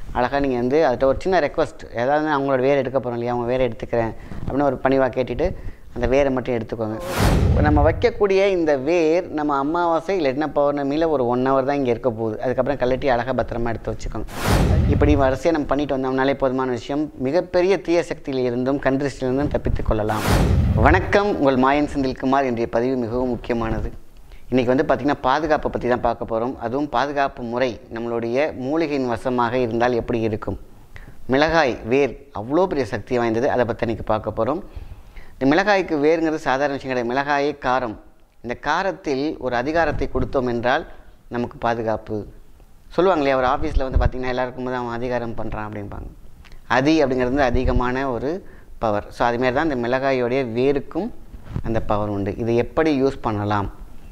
அழகாக நீங்கள் வந்து அதுகிட்ட ஒரு சின்ன ரெக்வஸ்ட் ஏதாவது நான் அவங்களோட வேர் எடுக்க போகிறோம் இல்லையா அவங்க வேரை எடுத்துக்கிறேன் அப்படின்னு ஒரு பணிவாக கேட்டுட்டு அந்த வேரை மட்டும் எடுத்துக்கோங்க இப்போ நம்ம வைக்கக்கூடிய இந்த வேர் நம்ம அமாவாசை இல்லைன்னா பௌர்ணமியில் ஒரு ஒன் ஹவர் தான் இங்கே இருக்க போகுது அதுக்கப்புறம் கழட்டி அழகாக பத்திரமா எடுத்து வச்சுக்கோங்க இப்படி வரிசையாக நம்ம பண்ணிட்டு வந்தோம்னாலே போதுமான விஷயம் மிகப்பெரிய தீய சக்தியில் இருந்தும் கண்ட்ரிஸ்டிலிருந்தும் தப்பித்துக் கொள்ளலாம் வணக்கம் உங்கள் மாயன் செந்தில்குமார் இன்றைய பதிவு மிகவும் முக்கியமானது இன்றைக்கி வந்து பார்த்திங்கன்னா பாதுகாப்பை பற்றி தான் பார்க்க போகிறோம் அதுவும் பாதுகாப்பு முறை நம்மளுடைய மூலிகையின் வசமாக இருந்தால் எப்படி இருக்கும் மிளகாய் வேர் அவ்வளோ பெரிய சக்தி வாய்ந்தது அதை பற்றி இன்றைக்கி பார்க்க போகிறோம் இந்த மிளகாய்க்கு வேருங்கிறது சாதாரண விஷயம் கிடையாது மிளகாயே காரம் இந்த காரத்தில் ஒரு அதிகாரத்தை கொடுத்தோம் என்றால் நமக்கு பாதுகாப்பு சொல்லுவாங்க இல்லையா ஒரு ஆஃபீஸில் வந்து பார்த்திங்கன்னா எல்லாருக்கும் போது அவன் அதிகாரம் பண்ணுறான் அப்படிம்பாங்க அதி அப்படிங்கிறது வந்து அதிகமான ஒரு பவர் ஸோ அதுமாரி தான் இந்த மிளகாயோடைய வேருக்கும் அந்த பவர் உண்டு இதை எப்படி யூஸ் பண்ணலாம்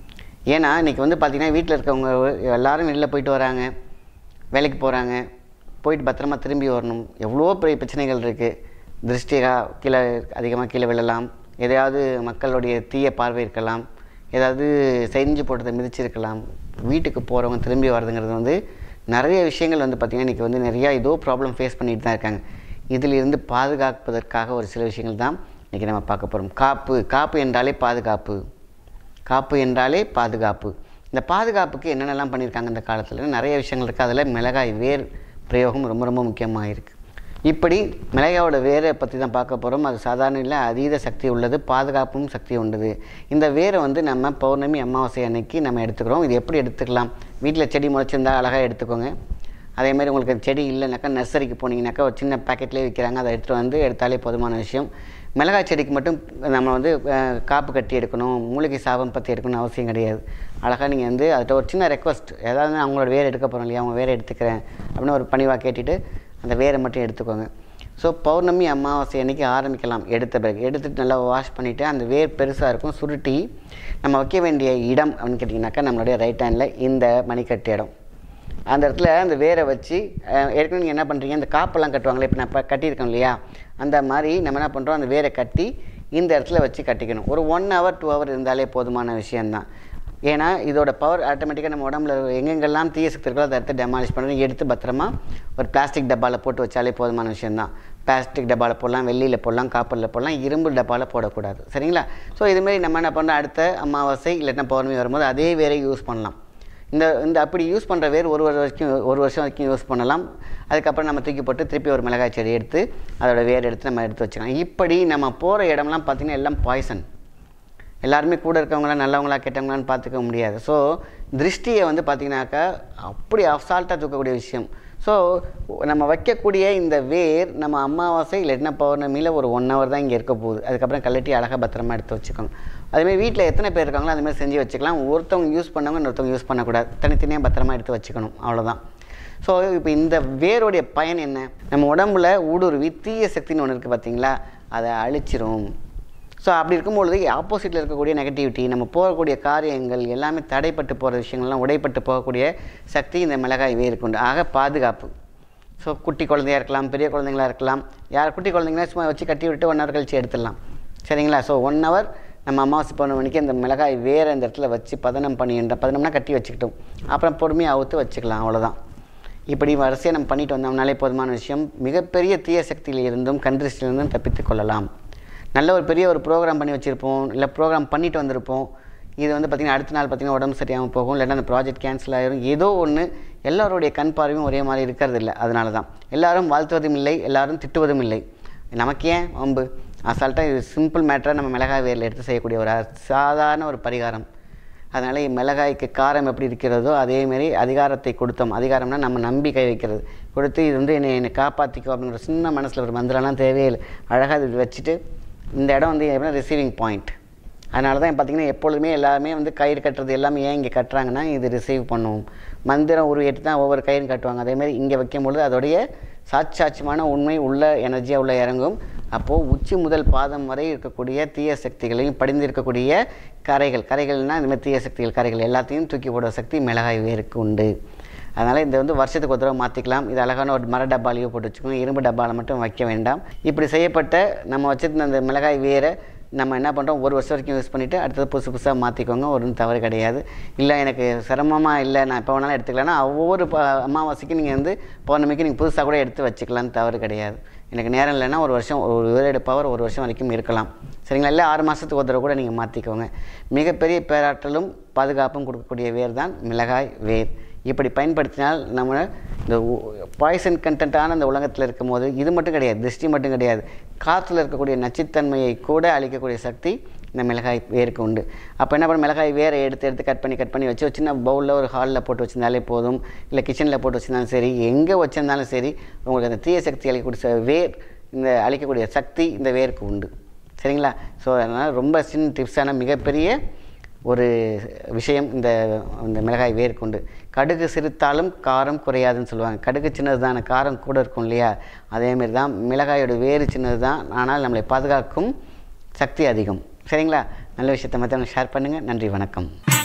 ஏன்னா இன்றைக்கி வந்து பார்த்திங்கன்னா வீட்டில் இருக்கவங்க எல்லாரும் வெளியில் போயிட்டு வராங்க வேலைக்கு போகிறாங்க போயிட்டு பத்திரமா திரும்பி வரணும் எவ்வளோ பெரிய பிரச்சனைகள் இருக்குது திருஷ்டிகா கீழே அதிகமாக கீழே விழலாம் எதையாவது மக்களுடைய தீய பார்வை இருக்கலாம் ஏதாவது செஞ்சு போட்டதை மிதிச்சிருக்கலாம் வீட்டுக்கு போகிறவங்க திரும்பி வர்றதுங்கிறது வந்து நிறைய விஷயங்கள் வந்து பார்த்திங்கன்னா இன்றைக்கி வந்து நிறையா ஏதோ ப்ராப்ளம் ஃபேஸ் பண்ணிட்டு தான் இருக்காங்க இதிலிருந்து பாதுகாப்பதற்காக ஒரு சில விஷயங்கள் தான் இன்றைக்கி நம்ம பார்க்க போகிறோம் காப்பு காப்பு என்றாலே பாதுகாப்பு காப்பு என்றாலே பாதுகாப்பு இந்த பாதுகாப்புக்கு என்னென்னலாம் பண்ணியிருக்காங்க இந்த காலத்தில் நிறைய விஷயங்கள் இருக்குது அதில் மிளகாய் வேர் பிரயோகம் ரொம்ப ரொம்ப முக்கியமாக இருக்குது இப்படி மிளகாயோட வேரை பற்றி தான் பார்க்க போகிறோம் அது சாதாரண இல்லை அதீத சக்தி உள்ளது பாதுகாப்பும் சக்தி உண்டது இந்த வேரை வந்து நம்ம பௌர்ணமி அமாவாசை அன்னைக்கு நம்ம எடுத்துக்கிறோம் இது எப்படி எடுத்துக்கலாம் வீட்டில் செடி முளைச்சிருந்தா அழகாக எடுத்துக்கோங்க அதேமாதிரி உங்களுக்கு செடி இல்லைனாக்கா நர்சரிக்கு போனீங்கன்னாக்கா ஒரு சின்ன பேக்கெட்லேயே விற்கிறாங்க அதை எடுத்துகிட்டு வந்து எடுத்தாலே போதுமான விஷயம் மிளகாய் செடிக்கு மட்டும் நம்ம வந்து அஹ், காப்பு கட்டி எடுக்கணும் மூலிகை சாபம் பற்றி எடுக்கணும்னு அவசியம் கிடையாது அழகாக நீங்கள் வந்து அதுகிட்ட ஒரு சின்ன ரெக்வஸ்ட் ஏதாவது நான் அவங்களோட வேர் எடுக்க போகிறோம் இல்லையா அவங்க வேரை எடுத்துக்கிறேன் அப்படின்னு ஒரு பணிவாக கேட்டுட்டு அந்த வேரை மட்டும் எடுத்துக்கோங்க ஸோ பௌர்ணமி அமாவாசை அன்னைக்கு ஆரம்பிக்கலாம் எடுத்த பிறகு எடுத்துட்டு நல்லா வாஷ் பண்ணிவிட்டு அந்த வேர் பெருசாக இருக்கும் சுருட்டி நம்ம வைக்க வேண்டிய இடம் அப்படின்னு கேட்டிங்கனாக்கா நம்மளுடைய ரைட் ஹேண்டில் இந்த மணிக்கட்டு இடம் அந்த இடத்துல அந்த வேரை வச்சு அஹ், ஏற்கனவே நீங்கள் என்ன பண்ணுறீங்க இந்த காப்பெல்லாம் கட்டுவாங்களே இப்போ நான் இப்போ கட்டியிருக்கேன் இல்லையா அந்த மாதிரி நம்ம என்ன பண்ணுறோம் அந்த வேரை கட்டி இந்த இடத்துல வச்சு கட்டிக்கணும் ஒரு ஒன் ஹவர் டூ ஹவர் இருந்தாலே போதுமான விஷயந்தான் ஏன்னா இதோட பவர் ஆட்டோமேட்டிக்காக நம்ம உடம்புல எங்கெங்கெல்லாம் தீய சக்தி இருக்கோ அதை எடுத்து டெமாலிஷ் பண்ணுறது எடுத்து பத்திரமா ஒரு பிளாஸ்டிக் டப்பாவில் போட்டு வச்சாலே போதுமான விஷயந்தான் பிளாஸ்டிக் டப்பாவில் போடலாம் வெள்ளியில் போடலாம் காப்பரில் போடலாம் இரும்பு டப்பாவில் போடக்கூடாது சரிங்களா ஸோ இதுமாரி நம்ம என்ன பண்ணுறோம் அடுத்த அமாவாசை இல்லைன்னா பௌர்ணமி வரும்போது அதே வேரை யூஸ் பண்ணலாம் இந்த இந்த அப்படி யூஸ் பண்ணுற வேர் ஒரு வருஷம் வரைக்கும் ஒரு வருஷம் வரைக்கும் யூஸ் பண்ணலாம் அதுக்கப்புறம் நம்ம தூக்கி போட்டு திருப்பி ஒரு மிளகாய் செடி எடுத்து அதோட வேர் எடுத்து நம்ம எடுத்து வச்சுக்கலாம் இப்படி நம்ம போகிற இடம்லாம் பார்த்திங்கன்னா எல்லாம் பாய்சன் எல்லாருமே கூட இருக்கவங்களா நல்லவங்களா கெட்டவங்களான்னு பார்த்துக்க முடியாது ஸோ திருஷ்டியை வந்து பார்த்திங்கனாக்கா அப்படி அசால்ட்டாக தூக்கக்கூடிய விஷயம் ஸோ நம்ம வைக்கக்கூடிய இந்த வேர் நம்ம அமாவாசை இல்லைன்னா பௌர்ணமியில் ஒரு ஒன் ஹவர் தான் இங்கே இருக்க போகுது அதுக்கப்புறம் கழட்டி அழகாக பத்திரமா எடுத்து வச்சுக்கோங்க அதுமாதிரி வீட்டில் எத்தனை பேர் இருக்காங்களோ அதுமாதிரி செஞ்சு வச்சுக்கலாம் ஒருத்தவங்க யூஸ் பண்ணவங்க இன்னொருத்தவங்க யூஸ் பண்ணக்கூடாது தனித்தனியாக பத்திரமா எடுத்து வச்சுக்கணும் அவ்வளோதான் ஸோ இப்போ இந்த வேருடைய பயன் என்ன நம்ம உடம்புல ஊடுருவி தீய சக்தின்னு ஒன்று இருக்குது பார்த்தீங்களா அதை அழிச்சிரும் ஸோ அப்படி இருக்கும்பொழுது ஆப்போசிட்டில் இருக்கக்கூடிய நெகட்டிவிட்டி நம்ம போகக்கூடிய காரியங்கள் எல்லாமே தடைப்பட்டு போகிற விஷயங்கள்லாம் உடைப்பட்டு போகக்கூடிய சக்தி இந்த மிளகாய் வேருக்கு உண்டு ஆக பாதுகாப்பு ஸோ குட்டி குழந்தையா இருக்கலாம் பெரிய குழந்தைங்களா இருக்கலாம் யார் குட்டி குழந்தைங்களா சும்மா வச்சு கட்டி விட்டு ஒன் ஹவர் கழிச்சு எடுத்துடலாம் சரிங்களா ஸோ ஒன் ஹவர் நம்ம அமாவாசை பௌர்ணமி மணிக்கு இந்த மிளகாய் வேறு இந்த இடத்துல வச்சு பதனம் பண்ணின்ற பதனம்னா கட்டி வச்சுக்கிட்டோம் அப்புறம் பொறுமையாக அவுத்து வச்சுக்கலாம் அவ்வளோதான் இப்படி வரிசையாக நம்ம பண்ணிட்டு வந்தோம்னாலே போதுமான விஷயம் மிகப்பெரிய தீய சக்தியில் இருந்தும் கண்ட்ரிஸ்டிலிருந்தும் தப்பித்துக் கொள்ளலாம் நல்ல ஒரு பெரிய ஒரு ப்ரோக்ராம் பண்ணி வச்சுருப்போம் இல்லை ப்ரோக்ராம் பண்ணிட்டு வந்திருப்போம் இது வந்து பார்த்திங்கன்னா அடுத்த நாள் பார்த்திங்கன்னா உடம்பு சரியாமல் போகும் இல்லைன்னா அந்த ப்ராஜெக்ட் கேன்சல் ஆயிரும் ஏதோ ஒன்று எல்லாருடைய கண் பார்வையும் ஒரே மாதிரி இருக்கிறது இல்லை அதனால தான் எல்லாரும் வாழ்த்துவதும் இல்லை எல்லாரும் திட்டுவதும் இல்லை நமக்கு ஏன் வம்பு அசால்ட்டாக இது சிம்பிள் மேட்டராக நம்ம மிளகாய் வேரில் எடுத்து செய்யக்கூடிய ஒரு சாதாரண ஒரு பரிகாரம் அதனால் மிளகாய்க்கு காரம் எப்படி இருக்கிறதோ அதேமாரி அதிகாரத்தை கொடுத்தோம் அதிகாரம்னா நம்ம நம்பி கை வைக்கிறது கொடுத்து இது வந்து என்னை என்னை காப்பாற்றிக்கோ அப்படிங்கிற சின்ன மனசில் ஒரு மந்திரம்லாம் தேவையில்லை அழகாக இது வச்சுட்டு இந்த இடம் வந்து எப்படின்னா ரிசீவிங் பாயிண்ட் அதனால தான் பார்த்திங்கன்னா எப்பொழுதுமே எல்லாருமே வந்து கயிறு கட்டுறது எல்லாமே ஏன் இங்கே கட்டுறாங்கன்னா இது ரிசீவ் பண்ணுவோம் மந்திரம் உருவேட்டு தான் ஒவ்வொரு கயிறும் கட்டுவாங்க அதேமாதிரி இங்கே வைக்கும்பொழுது அதோடைய சாட்சாட்சியமான உண்மை உள்ள எனர்ஜியாக உள்ள இறங்கும் அப்போது உச்சி முதல் பாதம் வரை இருக்கக்கூடிய தீய சக்திகளையும் படிந்து இருக்கக்கூடிய கரைகள் கரைகள்னால் இந்த மாதிரி தீய சக்திகள் கரைகள் எல்லாத்தையும் தூக்கி போடுற சக்தி மிளகாய் வேருக்கு உண்டு அதனால் இந்த வந்து வருஷத்துக்கு ஒரு தடவை மாற்றிக்கலாம் இது அழகான ஒரு மர டப்பாலையோ போட்டு வச்சுக்கோங்க இரும்பு டப்பாவில் மட்டும் வைக்க வேண்டாம் இப்படி செய்யப்பட்ட நம்ம வச்சிருந்த அந்த மிளகாய் வேரை நம்ம என்ன பண்ணுறோம் ஒரு வருஷம் வரைக்கும் யூஸ் பண்ணிவிட்டு அடுத்தது புதுசு புதுசாக மாற்றிக்கோங்க ஒன்றும் தவறு கிடையாது இல்லை எனக்கு சிரமமாக இல்லை நான் எப்போ வேணாலும் எடுத்துக்கலாம்னா ஒவ்வொரு ப அமாவாசைக்கு நீங்கள் வந்து பௌர்ணமிக்கு நீங்கள் புதுசாக கூட எடுத்து வச்சுக்கலாம்னு தவறு கிடையாது எனக்கு நேரம் இல்லைன்னா ஒரு வருஷம் ஒரு வேறு பவர் ஒரு வருஷம் வரைக்கும் இருக்கலாம் சரிங்களா இல்லை ஆறு மாதத்துக்கு ஒரு தடவை கூட நீங்கள் மாற்றிக்கோங்க மிகப்பெரிய பேராற்றலும் பாதுகாப்பும் கொடுக்கக்கூடிய வேர் தான் மிளகாய் வேர் இப்படி பயன்படுத்தினால் நம்ம இந்த பாய்சன் கண்டென்ட்டான இந்த உலகத்தில் இருக்கும்போது இது மட்டும் கிடையாது திருஷ்டி மட்டும் கிடையாது காற்றுல இருக்கக்கூடிய நச்சுத்தன்மையை கூட அழிக்கக்கூடிய சக்தி இந்த மிளகாய் வேருக்கு உண்டு அப்போ என்ன பண்ண மிளகாய் வேரை எடுத்து எடுத்து கட் பண்ணி கட் பண்ணி வச்சு ஒரு சின்ன பவுலில் ஒரு ஹாலில் போட்டு வச்சிருந்தாலே போதும் இல்லை கிச்சனில் போட்டு வச்சிருந்தாலும் சரி எங்கே வச்சிருந்தாலும் சரி உங்களுக்கு அந்த தீய சக்தி அழிக்கக்கூடிய ச- வேர் இந்த அழிக்கக்கூடிய சக்தி இந்த வேருக்கு உண்டு சரிங்களா ஸோ அதனால் ரொம்ப சின்ன டிப்ஸான மிகப்பெரிய ஒரு விஷயம் இந்த இந்த மிளகாய் வேருக்கு உண்டு கடுகு சிறுத்தாலும் காரம் குறையாதுன்னு சொல்லுவாங்க கடுகு சின்னது தானே காரம் கூட இருக்கும் இல்லையா அதேமாரி தான் மிளகாயோட வேறு சின்னது தான் ஆனால் நம்மளை பாதுகாக்கும் சக்தி அதிகம் சரிங்களா நல்ல விஷயத்தை மற்றவங்க ஷேர் பண்ணுங்கள் நன்றி வணக்கம்